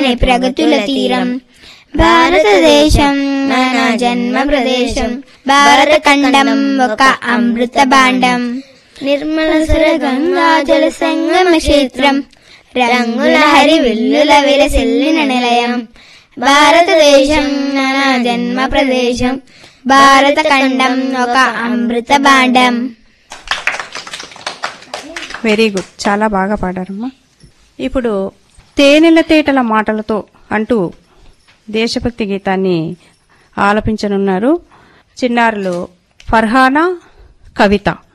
పచ్చని ప్రగతుల తీరం భారతదేశం మన జన్మ ప్రదేశం భారత ఖండం ఒక అమృత భాండం నిర్మల సుర గంగా జల సంగమ క్షేత్రం రంగుల హరి విల్లుల విరసిల్లిన నిలయం భారతదేశం మన జన్మ ప్రదేశం భారత ఖండం ఒక అమృత భాండం వెరీ గుడ్ చాలా బాగా పాడారమ్మా ఇప్పుడు తేనెల తేటల మాటలతో అంటూ దేశభక్తి గీతాన్ని ఆలపించనున్నారు చిన్నారులు ఫర్హానా కవిత